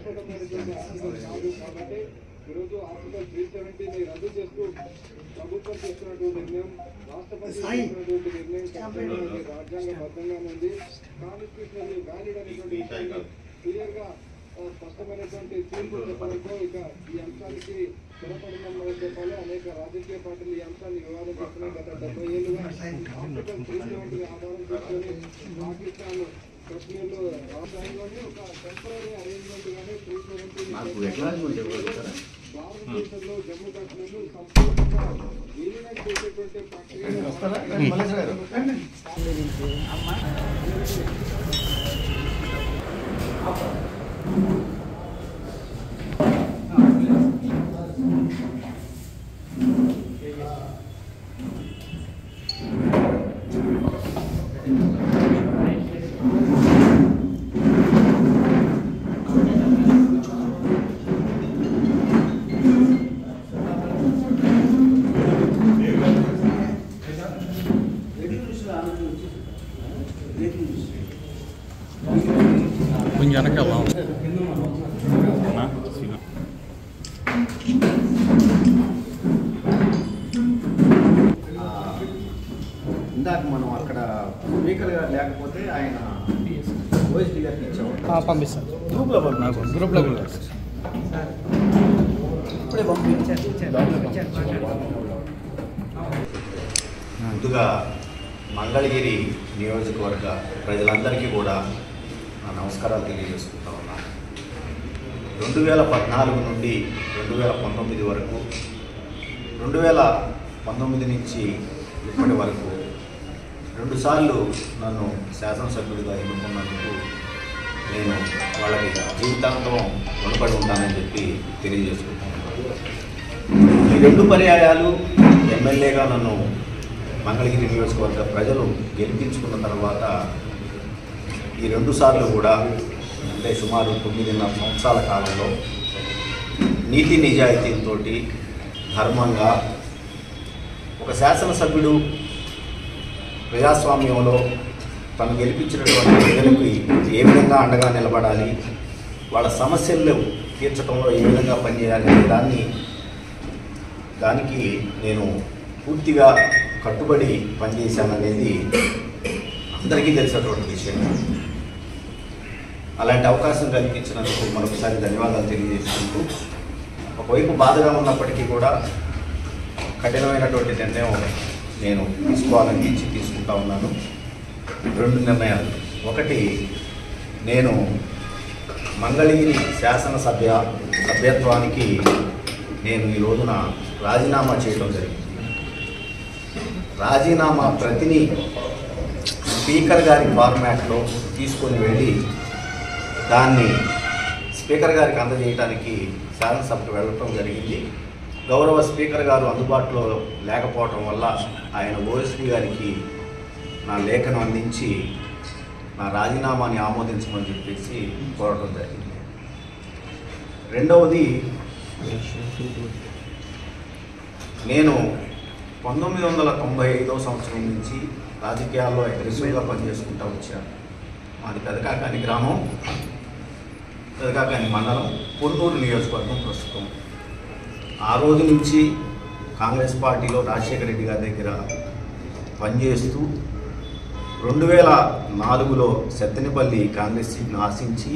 శాశ్వతమైనటువంటి ఆర్టికల్ కాదు కాబట్టి ఈరోజు ఆర్టికల్ త్రీ సెవెంటీని రద్దు చేస్తూ ప్రభుత్వం చేస్తున్నటువంటి నిర్ణయం రాష్ట్రపతి చేస్తున్నటువంటి నిర్ణయం ఖచ్చితంగా ఉంది, రాజ్యాంగబద్ధంగానే ఉంది కాన్స్టిట్యూషనల్ వ్యాలిడ్ అనేటువంటి విషయాన్ని క్లియర్ గా ఆ, స్పష్టమైనటువంటి తీర్పు చెప్పడంతో ఇక ఈ అంశానికి స్థిరపడిందని చెప్పాలి అనేక రాజకీయ పార్టీలు ఈ అంశాన్ని వివాదం చేస్తున్నాయి గత డెబ్బై ఏళ్ళుగా ఆర్టికల్ త్రీ సెవెంటీ ఆధారం చేసుకొని పాకిస్తాన్ కశ్మీర్లో రాజధానిలోని ఒక టెంపరీ అరేంజ్మెంట్ గానే త్రీ సెవెంటీ భారతదేశంలో జమ్మూ కాశ్మీర్ సంపూర్ణంగా విలీనం చేసేటువంటి ప్రక్రియ కొంచెం వెనకాల ఇందాక మనం అక్కడ స్పీకర్ గారు లేకపోతే ఆయన ఓఎస్డీ గారికి ఇచ్చాము పంపిస్తాను గ్రూప్లో పంపించాం గ్రూప్లో ఇప్పుడే పంపించారు ముందుగా మంగళగిరి నియోజకవర్గ ప్రజలందరికీ కూడా నా నమస్కారాలు తెలియజేసుకుంటా ఉన్నాను రెండు వేల పద్నాలుగు నుండి రెండు వేల పంతొమ్మిది వరకు రెండు వేల పంతొమ్మిది నుంచి ఇప్పటి వరకు రెండుసార్లు నన్ను శాసనసభ్యుడిగా ఎన్నుకున్నందుకు నేను వాళ్ళకి జీవితాంతం రుణపడి ఉంటానని చెప్పి తెలియజేసుకుంటున్నాను ఈ రెండు పర్యాయాలు ఎమ్మెల్యేగా నన్ను మంగళగిరి నియోజకవర్గ ప్రజలు గెలిపించుకున్న తర్వాత ఈ రెండు సార్లు కూడా అంటే సుమారు తొమ్మిదిన్నర సంవత్సరాల కాలంలో నీతి నిజాయితీతో ధర్మంగా ఒక శాసనసభ్యుడు ప్రజాస్వామ్యంలో తను గెలిపించినటువంటి ప్రజలకు ఏ విధంగా అండగా నిలబడాలి వాళ్ళ సమస్యలు తీర్చడంలో ఏ విధంగా పనిచేయాలి అనే దాన్ని దానికి నేను పూర్తిగా కట్టుబడి పనిచేశాననేది అందరికీ తెలిసినటువంటి విషయం అలాంటి అవకాశం కల్పించినందుకు మరొకసారి ధన్యవాదాలు తెలియజేసుకుంటూ ఒకవైపు బాధగా ఉన్నప్పటికీ కూడా కఠినమైనటువంటి నిర్ణయం నేను తీసుకోవాలనిపించి తీసుకుంటా ఉన్నాను రెండు నిర్ణయాలు ఒకటి నేను మంగళగిరి శాసనసభ్య సభ్యత్వానికి నేను ఈ రోజున రాజీనామా చేయడం జరిగింది రాజీనామా ప్రతిని స్పీకర్ గారి ఫార్మాట్లో తీసుకొని వెళ్ళి దాన్ని స్పీకర్ గారికి అందజేయడానికి శాసనసభకు వెళ్ళటం జరిగింది గౌరవ స్పీకర్ గారు అందుబాటులో లేకపోవటం వల్ల ఆయన ఓఎస్పీ గారికి నా లేఖను అందించి నా రాజీనామాని ఆమోదించమని చెప్పేసి కోరడం జరిగింది రెండవది నేను పంతొమ్మిది వందల తొంభై ఐదో సంవత్సరం నుంచి రాజకీయాల్లో అగ్రెసివ్గా పనిచేసుకుంటూ వచ్చాను మాది పెదకాకాని గ్రామం పెదకాకాని మండలం పొన్నూరు నియోజకవర్గం ప్రస్తుతం ఆ రోజు నుంచి కాంగ్రెస్ పార్టీలో రాజశేఖర రెడ్డి గారి దగ్గర పనిచేస్తూ రెండు వేల నాలుగులో సెత్తెనపల్లి కాంగ్రెస్ సీట్ను ఆశించి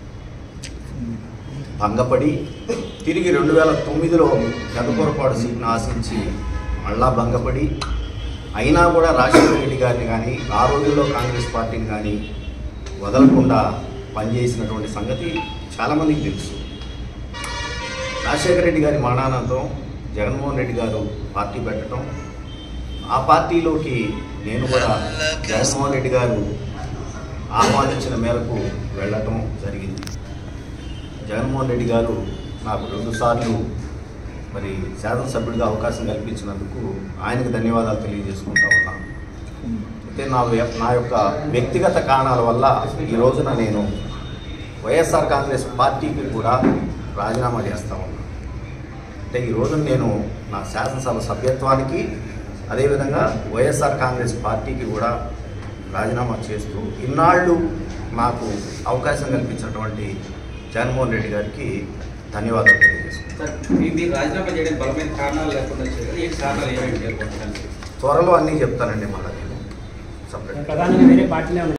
భంగపడి తిరిగి రెండు వేల తొమ్మిదిలో గంగకొరపాడు సీట్ను ఆశించి మళ్ళా భంగపడి అయినా కూడా రాజశేఖర రెడ్డి గారిని కానీ ఆ రోజుల్లో కాంగ్రెస్ పార్టీని కానీ వదలకుండా పనిచేసినటువంటి సంగతి చాలామందికి తెలుసు రాజశేఖర రెడ్డి గారి మరణానంతరం జగన్మోహన్ రెడ్డి గారు పార్టీ పెట్టడం ఆ పార్టీలోకి నేను కూడా జగన్మోహన్ రెడ్డి గారు ఆహ్వానించిన మేరకు వెళ్ళటం జరిగింది జగన్మోహన్ రెడ్డి గారు నాకు రెండుసార్లు మరి శాసనసభ్యుడిగా అవకాశం కల్పించినందుకు ఆయనకు ధన్యవాదాలు తెలియజేసుకుంటా ఉన్నాను అయితే నా వ్య- నా యొక్క వ్యక్తిగత కారణాల వల్ల ఈ రోజున నేను వైఎస్ఆర్ కాంగ్రెస్ పార్టీకి కూడా రాజీనామా చేస్తా ఉన్నాను అంటే ఈ రోజున నేను నా శాసనసభ సభ్యత్వానికి అదేవిధంగా వైఎస్ఆర్ కాంగ్రెస్ పార్టీకి కూడా రాజీనామా చేస్తూ ఇన్నాళ్ళు నాకు అవకాశం కల్పించినటువంటి జగన్మోహన్ రెడ్డి గారికి ధన్యవాదాలు తెలియజేస్తున్నాను సార్ మీ మీరు రాజీనామా చేయడానికి బలమైన కారణాలు లేకుండా వచ్చాయి కదా ఏంటి కారణాలు ఏమేమి పేర్కొంటారు త్వరలో అన్నీ చెప్తానండి మళ్ళీ నేను సపరేట్ ప్రధానంగా వేరే పార్టీలో